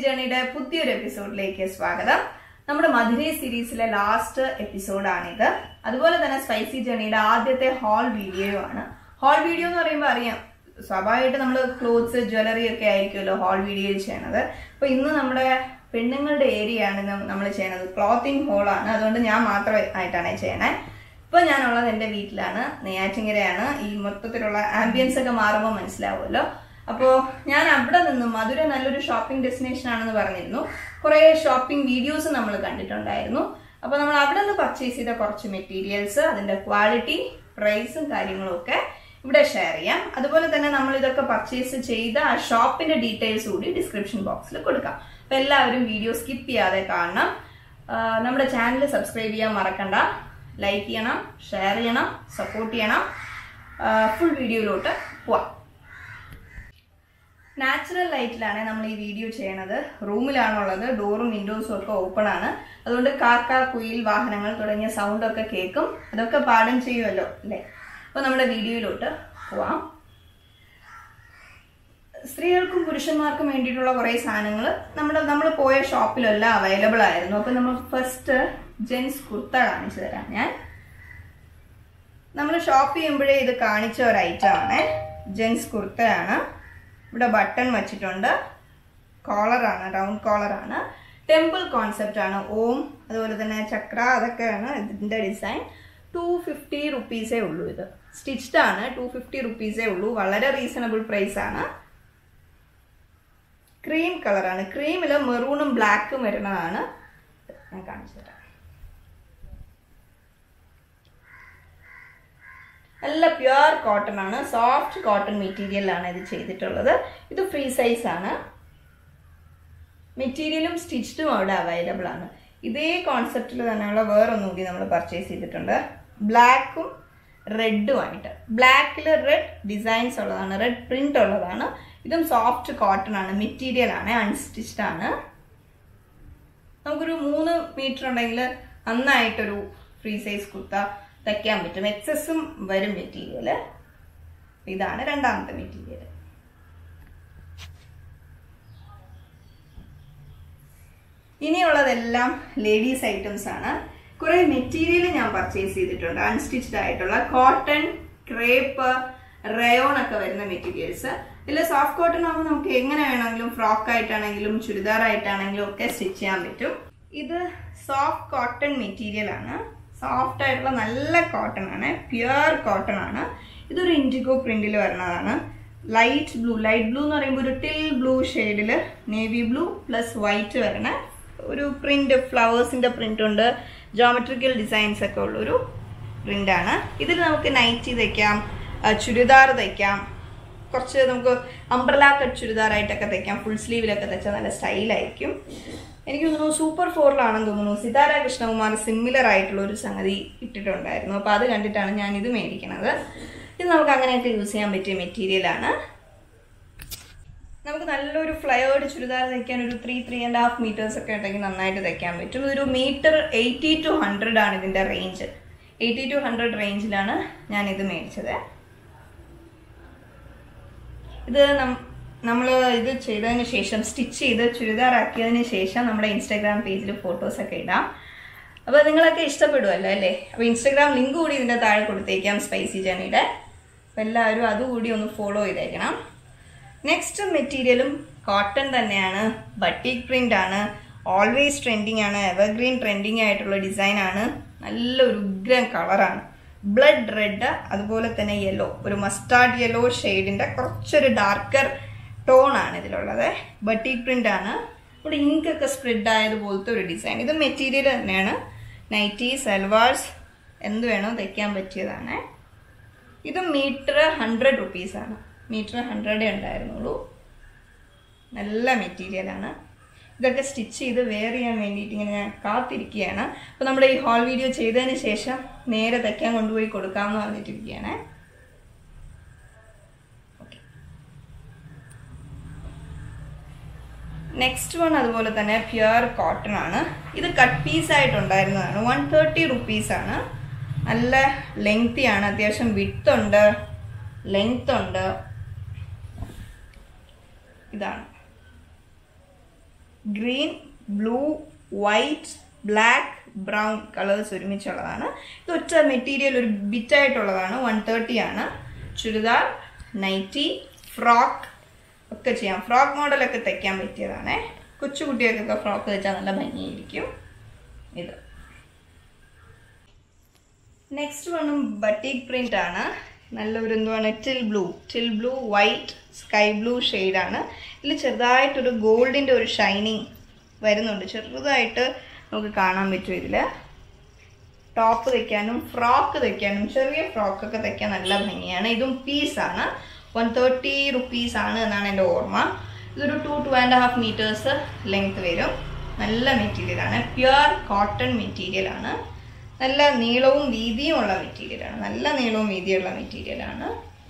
ജേണിയുടെ പുതിയൊരു എപ്പിസോഡിലേക്ക് സ്വാഗതം നമ്മുടെ മധുരൈ സീരീസിലെ ലാസ്റ്റ് എപ്പിസോഡാണിത് അതുപോലെ തന്നെ സ്പൈസി ജേണിയുടെ ആദ്യത്തെ ഹാൾ വീഡിയോ ആണ് ഹാൾ വീഡിയോ എന്ന് പറയുമ്പോൾ അറിയാം സ്വാഭാവികമായിട്ട് നമ്മൾ ക്ലോത്ത്സ് ജ്വല്ലറി ഒക്കെ ആയിരിക്കുമല്ലോ ഹാൾ വീഡിയോയിൽ ചെയ്യണത് അപ്പൊ ഇന്ന് നമ്മുടെ പെണ്ണുങ്ങളുടെ ഏരിയ ആണ് നമ്മൾ ചെയ്യണത് ക്ലോത്തിങ് ഹോളാണ് അതുകൊണ്ട് ഞാൻ മാത്രമായിട്ടാണ് ചെയ്യണേ ഇപ്പൊ ഞാനുള്ളത് എൻ്റെ വീട്ടിലാണ് നെയ്യാറ്റിങ്കരയാണ് ഈ മൊത്തത്തിലുള്ള ആംബിയൻസ് ഒക്കെ മാറുമ്പോൾ മനസ്സിലാവുമല്ലോ അപ്പോൾ ഞാൻ അവിടെ നിന്നും മധുര നല്ലൊരു ഷോപ്പിംഗ് ഡെസ്റ്റിനേഷൻ ആണെന്ന് പറഞ്ഞിരുന്നു കുറേ ഷോപ്പിംഗ് വീഡിയോസ് നമ്മൾ കണ്ടിട്ടുണ്ടായിരുന്നു അപ്പോൾ നമ്മൾ അവിടെ നിന്ന് പർച്ചേസ് ചെയ്ത കുറച്ച് മെറ്റീരിയൽസ് അതിന്റെ ക്വാളിറ്റി പ്രൈസും കാര്യങ്ങളും ഒക്കെ ഇവിടെ ഷെയർ ചെയ്യാം അതുപോലെ തന്നെ നമ്മൾ ഇതൊക്കെ പർച്ചേസ് ചെയ്ത ആ ഷോപ്പിന്റെ ഡീറ്റെയിൽസ് കൂടി ഡിസ്ക്രിപ്ഷൻ ബോക്സിൽ കൊടുക്കാം അപ്പൊ എല്ലാവരും വീഡിയോ സ്കിപ്പ് ചെയ്യാതെ കാണണം ആ, നമ്മുടെ ചാനൽ സബ്സ്ക്രൈബ് ചെയ്യാൻ മറക്കണ്ട ലൈക്ക് ചെയ്യണം ഷെയർ ചെയ്യണം സപ്പോർട്ട് ചെയ്യണം ഫുൾ വീഡിയോയിലോട്ട് പോവാം നാച്ചുറൽ ലൈറ്റിലാണ് നമ്മൾ ഈ വീഡിയോ ചെയ്യണത് റൂമിലാണുള്ളത് ഡോറും വിൻഡോസും ഒക്കെ ഓപ്പൺ ആണ് അതുകൊണ്ട് കാക്ക കുയിൽ വാഹനങ്ങൾ തുടങ്ങിയ സൗണ്ട് ഒക്കെ കേൾക്കും അതൊക്കെ പാഠം ചെയ്യുമല്ലോ അല്ലേ അപ്പൊ നമ്മുടെ വീഡിയോയിലോട്ട് പോവാം സ്ത്രീകൾക്കും പുരുഷന്മാർക്കും വേണ്ടിയിട്ടുള്ള കുറേ സാധനങ്ങൾ നമ്മുടെ നമ്മൾ പോയ ഷോപ്പിലെല്ലാം അവൈലബിൾ ആയിരുന്നു അപ്പൊ നമ്മൾ ഫസ്റ്റ് ജെൻസ് കുർത്ത കാണിച്ചു തരാം ഞാൻ നമ്മൾ ഷോപ്പ് ചെയ്യുമ്പോഴേ ഇത് കാണിച്ച ഒരു ഐറ്റം ആണ് ജെൻസ് കുർത്തയാണ് ഇവിടെ ബട്ടൺ വെച്ചിട്ടുണ്ട് കോളറാണ് റൗണ്ട് കോളറാണ് ടെമ്പിൾ കോൺസെപ്റ്റ് ആണ് ഓം അതുപോലെ തന്നെ ചക്ര അതൊക്കെയാണ് ഇതിന്റെ ഡിസൈൻ ടു ഫിഫ്റ്റി റുപ്പീസേ ഉള്ളൂ ഇത് സ്റ്റിച്ച്ഡ് ആണ് ടു ഫിഫ്റ്റി റുപ്പീസേ ഉള്ളൂ വളരെ റീസണബിൾ പ്രൈസ് ആണ് ക്രീം കളറാണ് ക്രീമിൽ മെറൂണും ബ്ലാക്കും വരുന്നതാണ് ഞാൻ കാണിച്ചു തരാം നല്ല പ്യുവർ കോട്ടൺ ആണ് സോഫ്റ്റ് കോട്ടൺ മെറ്റീരിയലാണ് ഇത് ചെയ്തിട്ടുള്ളത് ഇത് ഫ്രീ സൈസ് ആണ് മെറ്റീരിയലും സ്റ്റിച്ച്ഡും അവിടെ അവൈലബിൾ ആണ് ഇതേ കോൺസെപ്റ്റിൽ തന്നെയുള്ള വേറൊന്നും കൂടി നമ്മൾ പർച്ചേസ് ചെയ്തിട്ടുണ്ട് ബ്ലാക്കും റെഡും ആയിട്ട് ബ്ലാക്കിൽ റെഡ് ഡിസൈൻസ് ഉള്ളതാണ് റെഡ് പ്രിന്റ് ഉള്ളതാണ് ഇതും സോഫ്റ്റ് കോട്ടൺ ആണ് മെറ്റീരിയൽ ആണ് അൺസ്റ്റിച്ച്ഡ് ആണ് നമുക്കൊരു മൂന്ന് മീറ്റർ ഉണ്ടെങ്കിൽ നന്നായിട്ടൊരു ഫ്രീ സൈസ് കുർത്ത തയ്ക്കാൻ പറ്റും എക്സസും വരും മെറ്റീരിയൽ ഇതാണ് രണ്ടാമത്തെ മെറ്റീരിയൽ ഇനിയുള്ളതെല്ലാം ലേഡീസ് ഐറ്റംസ് ആണ് കുറെ മെറ്റീരിയൽ ഞാൻ പർച്ചേസ് ചെയ്തിട്ടുണ്ട് അൺസ്റ്റിച്ച്ഡ് ആയിട്ടുള്ള കോട്ടൺ ക്രേപ്പ് റയോൺ ഒക്കെ വരുന്ന മെറ്റീരിയൽസ് ഇതിൽ സോഫ്റ്റ് കോട്ടൺ ആകുമ്പോൾ നമുക്ക് എങ്ങനെ വേണമെങ്കിലും ഫ്രോക്ക് ആയിട്ടാണെങ്കിലും ചുരിദാർ ആയിട്ടാണെങ്കിലും ഒക്കെ സ്റ്റിച്ച് ചെയ്യാൻ പറ്റും ഇത് സോഫ്റ്റ് കോട്ടൺ മെറ്റീരിയൽ ആണ് സോഫ്റ്റ് ആയിട്ടുള്ള നല്ല കോട്ടൺ ആണ് പ്യുവർ കോട്ടൺ ആണ് ഇതൊരു ഇൻഡിഗോ പ്രിന്റിൽ വരുന്നതാണ് ലൈറ്റ് ബ്ലൂ ലൈറ്റ് ബ്ലൂ എന്ന് പറയുമ്പോൾ ഒരു ടിൽ ബ്ലൂ ഷെയ്ഡിൽ നേവി ബ്ലൂ പ്ലസ് വൈറ്റ് വരണ ഒരു പ്രിന്റ് ഫ്ലവേഴ്സിന്റെ പ്രിന്റ് ഉണ്ട് ജോമെട്രിക്കൽ ഡിസൈൻസ് ഒക്കെ ഉള്ളൊരു പ്രിന്റാണ് ഇതിൽ നമുക്ക് നൈറ്റി തയ്ക്കാം ആ, ചുരിദാർ തയ്ക്കാം കുറച്ച് നമുക്ക് അംബ്രല കട്ട് ചുരിദാറായിട്ടൊക്കെ തയ്ക്കാം ഫുൾ സ്ലീവിലൊക്കെ തയ്ച്ചാൽ നല്ല സ്റ്റൈലായിരിക്കും എനിക്ക് തോന്നുന്നു സൂപ്പർ ഫോറിലാണെന്ന് തോന്നുന്നു സിതാര കൃഷ്ണകുമാർ സിമിലർ ആയിട്ടുള്ള ഒരു സംഗതി ഇട്ടിട്ടുണ്ടായിരുന്നു അപ്പോൾ അത് കണ്ടിട്ടാണ് ഞാൻ ഇത് മേടിക്കണത് ഇത് നമുക്ക് അങ്ങനെയൊക്കെ യൂസ് ചെയ്യാൻ പറ്റിയ മെറ്റീരിയലാണ് നമുക്ക് നല്ലൊരു ഫ്ലയേർഡ് ചുരിദാർ തയ്ക്കാൻ ഒരു three three and half metres ഒക്കെ ഉണ്ടെങ്കിൽ നന്നായിട്ട് തയ്ക്കാൻ പറ്റും ഇതൊരു മീറ്റർ എയ്റ്റി ടു ഹൺഡ്രഡ് ആണ് ഇതിൻ്റെ റേഞ്ച് എയ്റ്റി ടു ഹൺഡ്രഡ് റേഞ്ചിലാണ് ഞാൻ ഇത് മേടിച്ചത് ഇത് നമ്മൾ ഇത് ചെയ്തതിന് ശേഷം സ്റ്റിച്ച് ചെയ്ത് ചുരിദാറാക്കിയതിന് ശേഷം നമ്മുടെ ഇൻസ്റ്റാഗ്രാം പേജിൽ ഫോട്ടോസൊക്കെ ഇടാം അപ്പോൾ നിങ്ങളൊക്കെ ഇഷ്ടപ്പെടുമല്ലോ അല്ലേ അപ്പോൾ ഇൻസ്റ്റാഗ്രാം ലിങ്ക് കൂടി ഇതിൻ്റെ താഴെ കൊടുത്തേക്കാം സ്പൈസി ജേണിയുടെ അപ്പോൾ എല്ലാവരും അതുകൂടി ഒന്ന് ഫോളോ ചെയ്തേക്കണം നെക്സ്റ്റ് മെറ്റീരിയലും കോട്ടൺ തന്നെയാണ് ബട്ടിക് പ്രിന്റ് ആണ് ഓൾവേസ് ട്രെൻഡിങ് ആണ് എവർഗ്രീൻ ട്രെൻഡിങ് ആയിട്ടുള്ള ഡിസൈൻ ആണ് നല്ലൊരു ഉഗ്രൻ കളറാണ് ബ്ലഡ് റെഡ് അതുപോലെ തന്നെ യെല്ലോ ഒരു മസ്റ്റാർഡ് യെല്ലോ ഷെയ്ഡിന്റെ കുറച്ചൊരു ഡാർക്കർ ടോൺ ആണ് ഇതിലുള്ളത് ബട്ടിക് പ്രിന്റ് ആണ് ഇവിടെ ഇങ്ക് ഒക്കെ സ്പ്രെഡ് ആയതുപോലത്തെ ഒരു ഡിസൈൻ ഇത് മെറ്റീരിയൽ തന്നെയാണ് നൈറ്റി സൽവാർസ് എന്ത് വേണോ തയ്ക്കാൻ പറ്റിയതാണ് ഇത് മീറ്റർ ഹൺഡ്രഡ് റുപ്പീസാണ് മീറ്റർ ഹൺഡ്രഡേ ഉണ്ടായിരുന്നുള്ളൂ നല്ല മെറ്റീരിയലാണ് ഇതൊക്കെ സ്റ്റിച്ച് ചെയ്ത് വെയർ ചെയ്യാൻ വേണ്ടിയിട്ട് ഇങ്ങനെ ഞാൻ കാത്തിരിക്കുകയാണ് അപ്പോൾ നമ്മുടെ ഈ ഹാൾ വീഡിയോ ചെയ്തതിന് ശേഷം നേരെ തയ്ക്കാൻ കൊണ്ടുപോയി കൊടുക്കാമെന്ന് പറഞ്ഞിട്ടിരിക്കുകയാണ് നെക്സ്റ്റ് വൺ അതുപോലെ തന്നെ പ്യുവർ കോട്ടൺ ആണ് ഇത് കട്ട് പീസ് ആയിട്ടുണ്ടായിരുന്നതാണ് വൺ തേർട്ടി റുപ്പീസാണ് നല്ല ലെങ്തി ആണ് അത്യാവശ്യം വിട്ട് ഉണ്ട് ലെങ്ത് ഉണ്ട് ഇതാണ് green blue white black brown colours ഒരുമിച്ചുള്ളതാണ് ഇത് ഒറ്റ മെറ്റീരിയൽ ഒരു ബിറ്റായിട്ടുള്ളതാണ് വൺ തേർട്ടി ആണ് ചുരിദാർ നൈറ്റി ഫ്രോക്ക് ഒക്കെ ചെയ്യാം ഫ്രോക്ക് മോഡലൊക്കെ തയ്ക്കാൻ പറ്റിയതാണ് കൊച്ചു കുട്ടികൾക്കൊക്കെ ഫ്രോക്ക് തയ്ച്ചാൽ നല്ല ഭംഗിയായിരിക്കും ഇത് നെക്സ്റ്റ് വണ്ണും ബട്ടീക് പ്രിന്റ് ആണ് നല്ലൊരു എന്തുവാണ് teal blue teal blue white sky blue ആണ് ഇതിൽ ചെറുതായിട്ടൊരു ഗോൾഡിൻ്റെ ഒരു ഷൈനിങ് വരുന്നുണ്ട് ചെറുതായിട്ട് നമുക്ക് കാണാൻ പറ്റും ഇതിൽ ടോപ്പ് തയ്ക്കാനും ഫ്രോക്ക് തയ്ക്കാനും ചെറിയ ഫ്രോക്കൊക്കെ തയ്ക്കാൻ നല്ല ഭംഗിയാണ് ഇതും പീസാണ് വൺ തേർട്ടി റുപ്പീസ് ആണ് എന്നാണ് എൻ്റെ ഓർമ്മ ഇതൊരു two two and half metres length വരും നല്ല മെറ്റീരിയലാണ് പ്യുർ കോട്ടൺ മെറ്റീരിയലാണ് നല്ല നീളവും വീതിയും ഉള്ള മെറ്റീരിയലാണ് നല്ല നീളവും വീതിയുള്ള മെറ്റീരിയലാണ്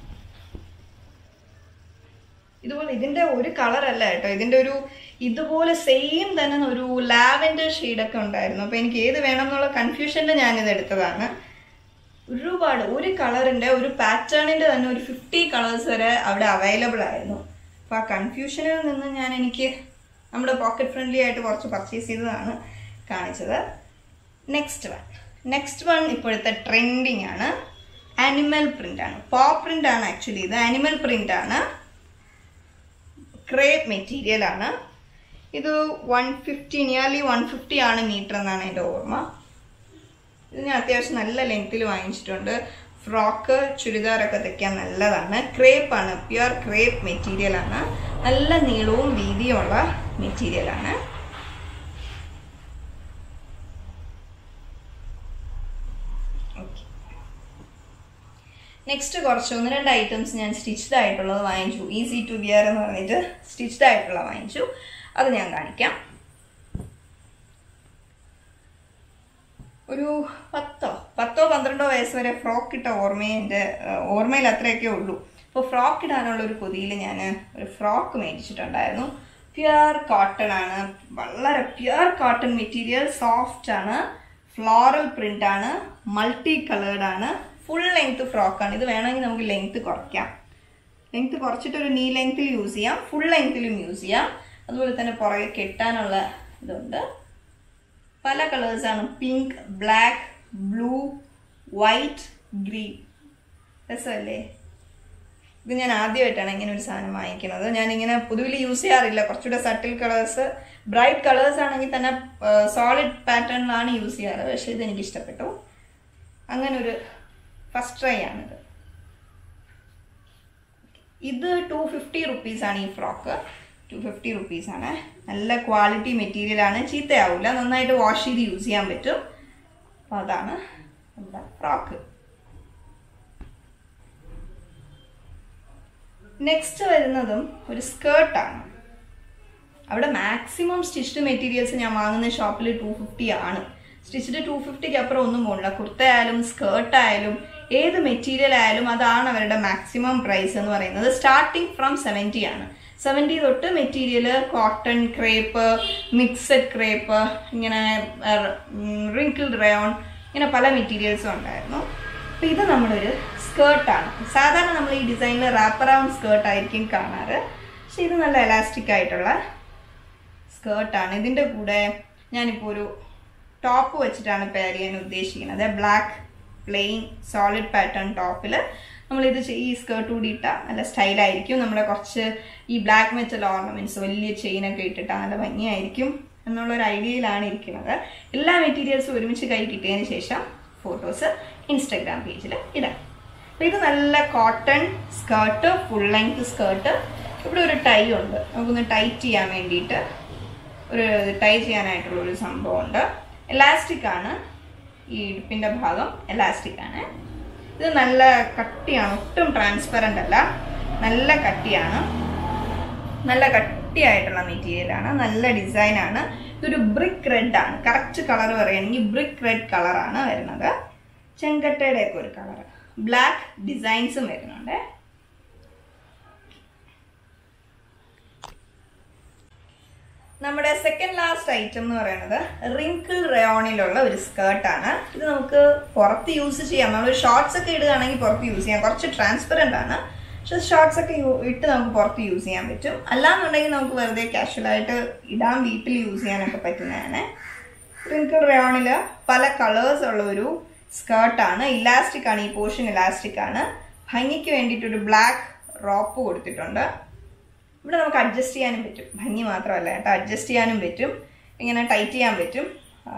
ഇതുപോലെ ഇതിന്റെ ഒരു കളർ അല്ല കേട്ടോ ഇതിന്റെ ഒരു ഇതുപോലെ സെയിം തന്നെ ഒരു ലാവൻഡർ ഷെയ്ഡൊക്കെ ഉണ്ടായിരുന്നു അപ്പൊ എനിക്ക് ഏത് വേണം എന്നുള്ള കൺഫ്യൂഷനിൽ ഞാനിത് എടുത്തതാണ് ഒരുപാട് ഒരു കളറിന്റെ ഒരു പാറ്റേണിന്റെ തന്നെ ഒരു ഫിഫ്റ്റി കളേഴ്സ് വരെ അവിടെ അവൈലബിൾ ആയിരുന്നു അപ്പൊ ആ കൺഫ്യൂഷനിൽ നിന്ന് ഞാൻ എനിക്ക് നമ്മുടെ പോക്കറ്റ് ഫ്രണ്ട്ലി ആയിട്ട് കുറച്ച് പർച്ചേസ് ചെയ്തതാണ് കാണിച്ചത് നെക്സ്റ്റ് വൺ നെക്സ്റ്റ് വൺ ഇപ്പോഴത്തെ ട്രെൻഡിങ് ആണ് ആനിമൽ പ്രിന്റ് ആണ് പോ പ്രിന്റ് ആണ് ആക്ച്വലി ഇത് ആനിമൽ പ്രിന്റ് ആണ് ക്രേപ്പ് മെറ്റീരിയൽ ആണ് ഇത് one fifty nearly one fifty ആണ് മീറ്റർ എന്നാണ് എൻ്റെ ഓർമ്മ ഇത് ഞാൻ അത്യാവശ്യം നല്ല ലെങ്ത്തിൽ വാങ്ങിച്ചിട്ടുണ്ട് ഫ്രോക്ക് ചുരിദാറൊക്കെ തയ്ക്കാൻ നല്ലതാണ് ക്രേപ്പ് ആണ് പ്യുർ ക്രേപ്പ് മെറ്റീരിയൽ ആണ് നല്ല നീളവും വീതിയുമുള്ള മെറ്റീരിയൽ ആണ് നെക്സ്റ്റ് കുറച്ച് ഒന്ന് രണ്ട് ഐറ്റംസ് ഞാൻ സ്റ്റിച്ച്ഡ് ആയിട്ടുള്ളത് വാങ്ങിച്ചു ഈസി ടു വിയർ എന്ന് പറഞ്ഞിട്ട് സ്റ്റിച്ച്ഡ് ആയിട്ടുള്ള വാങ്ങിച്ചു അത് ഞാൻ കാണിക്കാം ഒരു പത്തോ പത്തോ പന്ത്രണ്ടോ വയസ്സ് വരെ ഫ്രോക്ക് ഇട്ട ഓർമ്മയെ എൻ്റെ ഓർമ്മയിൽ അത്രയൊക്കെ ഉള്ളൂ അപ്പോൾ ഫ്രോക്ക് ഇടാനുള്ള ഒരു കൊതിയിൽ ഞാൻ ഒരു ഫ്രോക്ക് മേടിച്ചിട്ടുണ്ടായിരുന്നു പ്യുർ കോട്ടൺ ആണ് വളരെ പ്യുർ കോട്ടൺ മെറ്റീരിയൽ സോഫ്റ്റ് ആണ് ഫ്ലോറൽ പ്രിന്റ് ആണ് മൾട്ടി കളേർഡ് ആണ് ഫുൾ ലെങ്ത് ഫ്രോക്കാണ് ഇത് വേണമെങ്കിൽ നമുക്ക് ലെങ്ത് കുറയ്ക്കാം ലെങ്ത് കുറച്ചിട്ട് ഒരു നീ ലെങ്ത്തിൽ യൂസ് ചെയ്യാം ഫുൾ ലെങ്ത്തിലും യൂസ് ചെയ്യാം അതുപോലെ തന്നെ പുറകെ കെട്ടാനുള്ള ഇതുണ്ട് പല കളേഴ്സാണ് pink black blue white green രസമല്ലേ ഇത് ഞാൻ ആദ്യമായിട്ടാണ് ഇങ്ങനെ ഒരു സാധനം വാങ്ങിക്കുന്നത് ഞാൻ ഇങ്ങനെ പൊതുവിൽ യൂസ് ചെയ്യാറില്ല കുറച്ചുകൂടെ സട്ടിൽ കളേഴ്സ് ബ്രൈറ്റ് കളേഴ്സ് ആണെങ്കിൽ തന്നെ സോളിഡ് പാറ്റേണിലാണ് യൂസ് ചെയ്യാറ് പക്ഷേ ഇത് എനിക്ക് ഇഷ്ടപ്പെട്ടു അങ്ങനെ ഒരു ഫസ്റ്റ് ട്രൈ ആണിത് ഇത് ടു ഫിഫ്റ്റി റുപ്പീസാണ് ഈ ഫ്രോക്ക് ടു ഫിഫ്റ്റി റുപ്പീസാണ് നല്ല ക്വാളിറ്റി മെറ്റീരിയൽ ആണ് ചീത്തയാവില്ല നന്നായിട്ട് വാഷ് ചെയ്ത് യൂസ് ചെയ്യാൻ പറ്റും അപ്പോൾ അതാണ് നമ്മുടെ ഫ്രോക്ക് നെക്സ്റ്റ് വരുന്നതും ഒരു സ്കേർട്ടാണ് അവിടെ മാക്സിമം സ്റ്റിച്ച്ഡ് മെറ്റീരിയൽസ് ഞാൻ വാങ്ങുന്ന ഷോപ്പിൽ ടു ഫിഫ്റ്റി ആണ് സ്റ്റിച്ച്ഡ് ടു ഫിഫ്റ്റിക്ക് അപ്പുറം ഒന്നും പോകില്ല കുർത്ത ആയാലും സ്കേർട്ട് ആയാലും ഏത് മെറ്റീരിയൽ ആയാലും അതാണ് അവരുടെ മാക്സിമം പ്രൈസ് എന്ന് പറയുന്നത് സ്റ്റാർട്ടിങ് ഫ്രം സെവൻറ്റി ആണ് സെവൻറ്റി തൊട്ട് material cotton crepe mixed crepe ഇങ്ങനെ റിങ്കിൾഡ് റയോൺ ഇങ്ങനെ പല മെറ്റീരിയൽസും ഉണ്ടായിരുന്നു അപ്പോൾ ഇത് നമ്മളൊരു സ്കേർട്ടാണ് സാധാരണ നമ്മൾ ഈ ഡിസൈനിൽ റാപ്പ് അറൗണ്ട് സ്കേർട്ട് ആയിരിക്കും കാണാറ് പക്ഷെ ഇത് നല്ല എലാസ്റ്റിക് ആയിട്ടുള്ള സ്കേർട്ടാണ് ഇതിൻ്റെ കൂടെ ഞാനിപ്പോൾ ഒരു ടോപ്പ് വെച്ചിട്ടാണ് പെയർ ചെയ്യാൻ ഉദ്ദേശിക്കുന്നത് ബ്ലാക്ക് പ്ലെയിൻ സോളിഡ് പാറ്റേൺ ടോപ്പിൽ നമ്മളിത് ചെയ്- ഈ സ്കേർട്ട് കൂടി ഇട്ടാൽ നല്ല സ്റ്റൈലായിരിക്കും നമ്മുടെ കുറച്ച് ഈ ബ്ലാക്ക് മെറ്റൽ ഓർണമെന്റ്സ് വലിയ ചെയിനൊക്കെ ഇട്ടിട്ടാൽ നല്ല ഭംഗിയായിരിക്കും എന്നുള്ളൊരു ഐഡിയയിലാണ് ഇരിക്കുന്നത് എല്ലാ മെറ്റീരിയൽസും ഒരുമിച്ച് കൈ കിട്ടിയതിന് ശേഷം ഫോട്ടോസ് ഇൻസ്റ്റഗ്രാം പേജിൽ ഇടാം അപ്പോൾ ഇത് നല്ല cotton skirt full length skirt ഇവിടെ ഒരു ടൈ ഉണ്ട് നമുക്കൊന്ന് ടൈറ്റ് ചെയ്യാൻ വേണ്ടിയിട്ട് ഒരു ടൈ ചെയ്യാനായിട്ടുള്ള ഒരു സംഭവമുണ്ട് എലാസ്റ്റിക് ആണ് ഈ ഇടുപ്പിൻ്റെ ഭാഗം എലാസ്റ്റിക് ആണ് ഇത് നല്ല കട്ടിയാണ് ഒട്ടും ട്രാൻസ്പെറൻ്റ് അല്ല നല്ല കട്ടിയാണ് നല്ല കട്ടിയായിട്ടുള്ള മെറ്റീരിയലാണ് നല്ല ഡിസൈനാണ് ഇതൊരു ബ്രിക്ക് റെഡ് ആണ് കറക്റ്റ് കളർ പറയുകയാണെങ്കിൽ ബ്രിക്ക് റെഡ് കളറാണ് വരുന്നത് ചെങ്കട്ടയുടെ ഒക്കെ ഒരു കളർ ബ്ലാക്ക് ഡിസൈൻസും വരുന്നുണ്ട് നമ്മുടെ സെക്കൻഡ് ലാസ്റ്റ് ഐറ്റം എന്ന് പറയുന്നത് റിങ്കിൾ റയോണിലുള്ള ഒരു സ്കേർട്ടാണ് ഇത് നമുക്ക് പുറത്ത് യൂസ് ചെയ്യാം നമ്മൾ ഷോർട്സ് ഒക്കെ ഇടുകയാണെങ്കിൽ പുറത്ത് യൂസ് ചെയ്യാം കുറച്ച് ട്രാൻസ്പെറൻ്റ് ആണ് പക്ഷെ ഷോർട്സ് ഒക്കെ യു- ഇട്ട് നമുക്ക് പുറത്ത് യൂസ് ചെയ്യാൻ പറ്റും അല്ലാന്നുണ്ടെങ്കിൽ നമുക്ക് വെറുതെ കാഷ്വലായിട്ട് ഇടാൻ വീട്ടിൽ യൂസ് ചെയ്യാനൊക്കെ പറ്റുന്നതാണ് റിങ്കിൾ റയോണിൽ പല കളേഴ്സ് ഉള്ള ഒരു സ്കേർട്ടാണ് ഇലാസ്റ്റിക് ആണ് ഈ പോർഷൻ ഇലാസ്റ്റിക് ആണ് ഭംഗിക്ക് വേണ്ടിയിട്ട് ഒരു ബ്ലാക്ക് റോപ്പ് കൊടുത്തിട്ടുണ്ട് ഇവിടെ നമുക്ക് അഡ്ജസ്റ്റ് ചെയ്യാനും പറ്റും ഭംഗി മാത്രമല്ല കേട്ടോ അഡ്ജസ്റ്റ് ചെയ്യാനും പറ്റും ഇങ്ങനെ ടൈറ്റ് ചെയ്യാൻ പറ്റും ആ,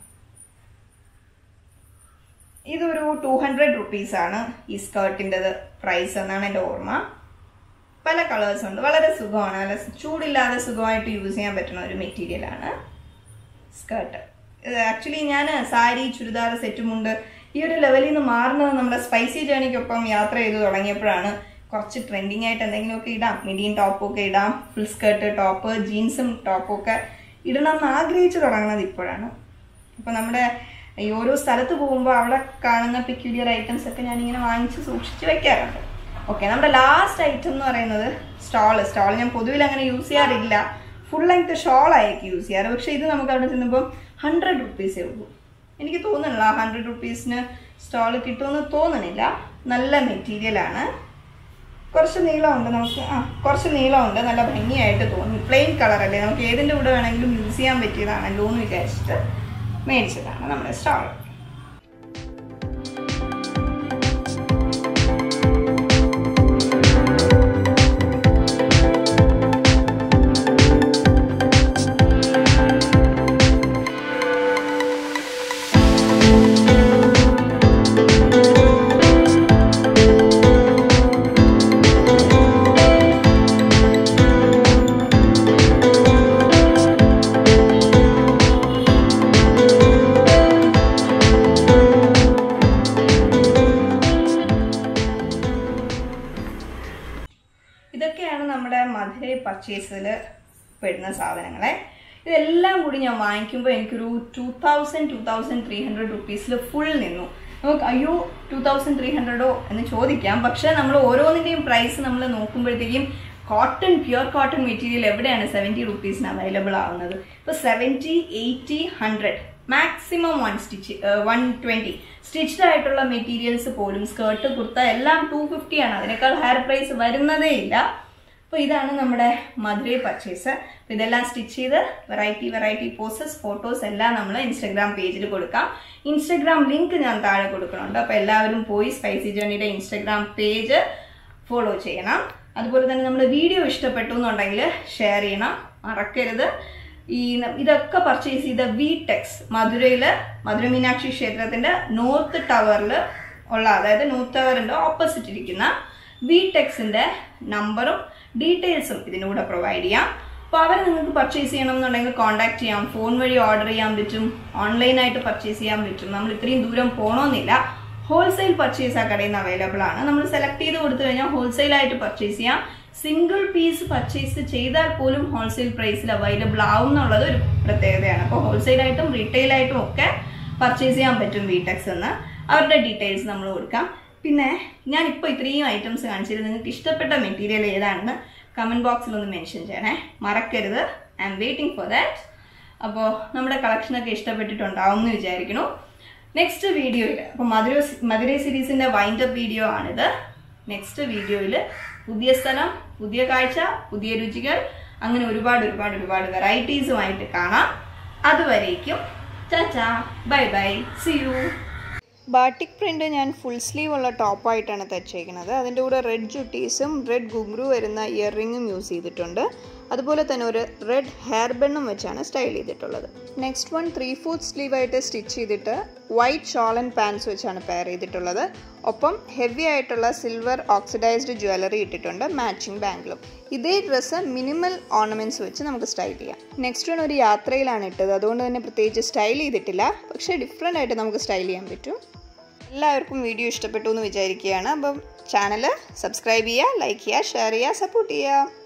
ഇതൊരു ടു ഹൺഡ്രഡ് റുപ്പീസാണ് ഈ സ്കേർട്ടിൻ്റെത് പ്രൈസ് എന്നാണ് എൻ്റെ ഓർമ്മ പല കളേഴ്സ് ഉണ്ട് വളരെ സുഖമാണ് നല്ല ചൂടില്ലാതെ സുഖമായിട്ട് യൂസ് ചെയ്യാൻ പറ്റുന്ന ഒരു മെറ്റീരിയലാണ് സ്കേർട്ട് ആക്ച്വലി ഞാൻ സാരി ചുരിദാർ സെറ്റുമുണ്ട് ഈ ഒരു ലെവലിൽ നിന്ന് മാറുന്നത് നമ്മുടെ സ്പൈസി ജേണിക്കൊപ്പം യാത്ര ചെയ്ത് തുടങ്ങിയപ്പോഴാണ് കുറച്ച് ട്രെൻഡിങ് ആയിട്ട് എന്തെങ്കിലുമൊക്കെ ഇടാം മിഡിയും ടോപ്പും ഒക്കെ ഇടാം ഫുൾ സ്കേർട്ട് ടോപ്പ് ജീൻസും ടോപ്പും ഒക്കെ ഇടണം എന്ന് ആഗ്രഹിച്ചു തുടങ്ങുന്നത് ഇപ്പോഴാണ് അപ്പോൾ നമ്മുടെ ഈ ഓരോ സ്ഥലത്ത് പോകുമ്പോൾ അവിടെ കാണുന്ന പെക്യുലിയർ ഐറ്റംസ് ഒക്കെ ഞാനിങ്ങനെ വാങ്ങിച്ച് സൂക്ഷിച്ച് വെക്കാറുണ്ട് ഓക്കെ നമ്മുടെ ലാസ്റ്റ് ഐറ്റം എന്ന് പറയുന്നത് സ്റ്റോൾ സ്റ്റോൾ ഞാൻ പൊതുവിൽ അങ്ങനെ യൂസ് ചെയ്യാറില്ല ഫുൾ ലെങ്ത് ഷോൾ ആയിരിക്കും യൂസ് ചെയ്യാറ് പക്ഷേ ഇത് നമുക്ക് അവിടെ ചെന്നപ്പോൾ ഹൺഡ്രഡ് റുപ്പീസേ ഉള്ളൂ എനിക്ക് തോന്നുന്നില്ല ഹൺഡ്രഡ് റുപ്പീസിന് സ്റ്റോൾ കിട്ടുമെന്ന് തോന്നുന്നില്ല നല്ല മെറ്റീരിയലാണ് കുറച്ച് നീളമുണ്ട് നമുക്ക് ആ കുറച്ച് നീളമുണ്ട് നല്ല ഭംഗിയായിട്ട് തോന്നി പ്ലെയിൻ കളറല്ലേ നമുക്ക് ഏതിൻ്റെ കൂടെ വേണമെങ്കിലും യൂസ് ചെയ്യാൻ പറ്റിയതാണല്ലോ എന്ന് വിചാരിച്ചിട്ട് മേടിച്ചതാണ് നമ്മുടെ സ്റ്റോൾ ഇതൊക്കെയാണ് നമ്മുടെ മധുരൈ പർച്ചേസിൽ പെടുന്ന സാധനങ്ങളെ ഇതെല്ലാം കൂടി ഞാൻ വാങ്ങിക്കുമ്പോൾ എനിക്കൊരു two thousand two thousand three hundred റുപ്പീസിൽ ഫുൾ നിന്നു നമുക്ക് അയ്യോ ടൂ തൗസൻഡ് ത്രീ ഹൺഡ്രഡോ എന്ന് ചോദിക്കാം പക്ഷേ നമ്മൾ ഓരോന്നിൻ്റെയും പ്രൈസ് നമ്മൾ നോക്കുമ്പോഴത്തേക്കും കോട്ടൺ പ്യുർ കോട്ടൺ മെറ്റീരിയൽ എവിടെയാണ് സെവൻറ്റി റുപ്പീസിന് അവൈലബിൾ ആവുന്നത് ഇപ്പോൾ seventy eighty hundred maximum one stitch one twenty stitched ആയിട്ടുള്ള മെറ്റീരിയൽസ് പോലും സ്കേർട്ട് കുർത്ത എല്ലാം ടു ഫിഫ്റ്റി ആണ് അതിനേക്കാൾ ഹയർ പ്രൈസ് വരുന്നതേ ഇല്ല അപ്പോൾ ഇതാണ് നമ്മുടെ മധുരൈ പർച്ചേസ് അപ്പോൾ ഇതെല്ലാം സ്റ്റിച്ച് ചെയ്ത് വെറൈറ്റി വെറൈറ്റി പോസസ് ഫോട്ടോസ് എല്ലാം നമ്മൾ ഇൻസ്റ്റഗ്രാം പേജിൽ കൊടുക്കാം ഇൻസ്റ്റഗ്രാം ലിങ്ക് ഞാൻ താഴെ കൊടുക്കുന്നുണ്ട് അപ്പോൾ എല്ലാവരും പോയി സ്പൈസി ജേണിയുടെ ഇൻസ്റ്റഗ്രാം പേജ് ഫോളോ ചെയ്യണം അതുപോലെ തന്നെ നമ്മൾ വീഡിയോ ഇഷ്ടപ്പെട്ടു എന്നുണ്ടെങ്കിൽ ഷെയർ ചെയ്യണം മറക്കരുത് ഈ ന- ഇതൊക്കെ പർച്ചേസ് ചെയ്ത വി ടെക്സ് മധുരയിൽ മധുര മീനാക്ഷി ക്ഷേത്രത്തിന്റെ നോർത്ത് ടവറിൽ ഉള്ള അതായത് നോർത്ത് ടവറിന്റെ ഓപ്പോസിറ്റ് ഇരിക്കുന്ന വി ടെക്സിന്റെ നമ്പറും ഡീറ്റെയിൽസും ഇതിൻ്റെ കൂടെ പ്രൊവൈഡ് ചെയ്യാം അപ്പോൾ അവർ നിങ്ങൾക്ക് പർച്ചേസ് ചെയ്യണം എന്നുണ്ടെങ്കിൽ കോൺടാക്ട് ചെയ്യാം ഫോൺ വഴി ഓർഡർ ചെയ്യാൻ പറ്റും ഓൺലൈനായിട്ട് പർച്ചേസ് ചെയ്യാൻ പറ്റും നമ്മൾ ഇത്രയും ദൂരം പോകണമെന്നില്ല ഹോൾസെയിൽ പർച്ചേസ് ആ കടയിൽ നിന്ന് അവൈലബിൾ ആണ് നമ്മൾ സെലക്ട് ചെയ്ത് കൊടുത്തു കഴിഞ്ഞാൽ ഹോൾസെയിൽ ആയിട്ട് പർച്ചേസ് ചെയ്യാം സിംഗിൾ പീസ് പർച്ചേസ് ചെയ്താൽ പോലും ഹോൾസെയിൽ പ്രൈസിൽ അവൈലബിൾ ആവും എന്നുള്ളത് ഒരു പ്രത്യേകതയാണ് അപ്പോൾ ഹോൾസെയിൽ ആയിട്ടും റീറ്റെയിൽ ആയിട്ടും ഒക്കെ പർച്ചേസ് ചെയ്യാൻ പറ്റും വിടെക്സ് എന്ന് അവരുടെ ഡീറ്റെയിൽസ് നമ്മൾ കൊടുക്കാം പിന്നെ ഞാൻ ഇപ്പോൾ ഇത്രയും ഐറ്റംസ് കാണിച്ചത് നിങ്ങൾക്ക് ഇഷ്ടപ്പെട്ട മെറ്റീരിയൽ ഏതാണെന്ന് കമൻറ്റ് ബോക്സിൽ ഒന്ന് മെൻഷൻ ചെയ്യണേ മറക്കരുത് I'm waiting for that അപ്പോൾ നമ്മുടെ കളക്ഷനൊക്കെ ഇഷ്ടപ്പെട്ടിട്ടുണ്ടാവും എന്ന് വിചാരിക്കുന്നു നെക്സ്റ്റ് വീഡിയോയിൽ അപ്പോൾ മധുര മധുരൈ സീരീസിൻ്റെ വൈൻഡപ്പ് വീഡിയോ ആണിത് നെക്സ്റ്റ് വീഡിയോയിൽ പുതിയ സ്ഥലം പുതിയ കാഴ്ച പുതിയ രുചികൾ അങ്ങനെ ഒരുപാട് ഒരുപാട് ഒരുപാട് വെറൈറ്റീസുമായിട്ട് കാണാം അതുവരേക്കും ചാച്ചാ bye bye see you batik print ഞാൻ ഫുൾ സ്ലീവ് ഉള്ള ടോപ്പായിട്ടാണ് തച്ചേക്കുന്നത് അതിൻ്റെ കൂടെ റെഡ് ജുട്ടീസും റെഡ് ഗുംഗ്രു വരുന്ന ഇയർ റിങ്ങും യൂസ് ചെയ്തിട്ടുണ്ട് അതുപോലെ തന്നെ ഒരു റെഡ് ഹെയർ ബണ്ണും വെച്ചാണ് സ്റ്റൈൽ ചെയ്തിട്ടുള്ളത് next one three fourth sleeve ആയിട്ട് സ്റ്റിച്ച് ചെയ്തിട്ട് വൈറ്റ് ഷോൾ ആൻഡ് പാൻസ് വെച്ചാണ് പെയർ ചെയ്തിട്ടുള്ളത് ഒപ്പം ഹെവി ആയിട്ടുള്ള സിൽവർ ഓക്സിഡൈസ്ഡ് ജ്വല്ലറി ഇട്ടിട്ടുണ്ട് മാച്ചിങ് ബാങ്കിലും ഇതേ ഡ്രസ്സ് മിനിമൽ ഓർണമെന്റ്സ് വെച്ച് നമുക്ക് സ്റ്റൈൽ ചെയ്യാം നെക്സ്റ്റ് വൺ ഒരു യാത്രയിലാണ് ഇട്ടത് അതുകൊണ്ട് തന്നെ പ്രത്യേകിച്ച് സ്റ്റൈൽ ചെയ്തിട്ടില്ല പക്ഷേ ഡിഫറെൻ്റ് ആയിട്ട് നമുക്ക് സ്റ്റൈൽ ചെയ്യാൻ പറ്റും എല്ലാവർക്കും വീഡിയോ ഇഷ്ടപ്പെട്ടു എന്ന് വിചാരിക്കുകയാണ് അപ്പം ചാനൽ സബ്സ്ക്രൈബ് ചെയ്യുക ലൈക്ക് ചെയ്യുക ഷെയർ ചെയ്യുക സപ്പോർട്ട് ചെയ്യുക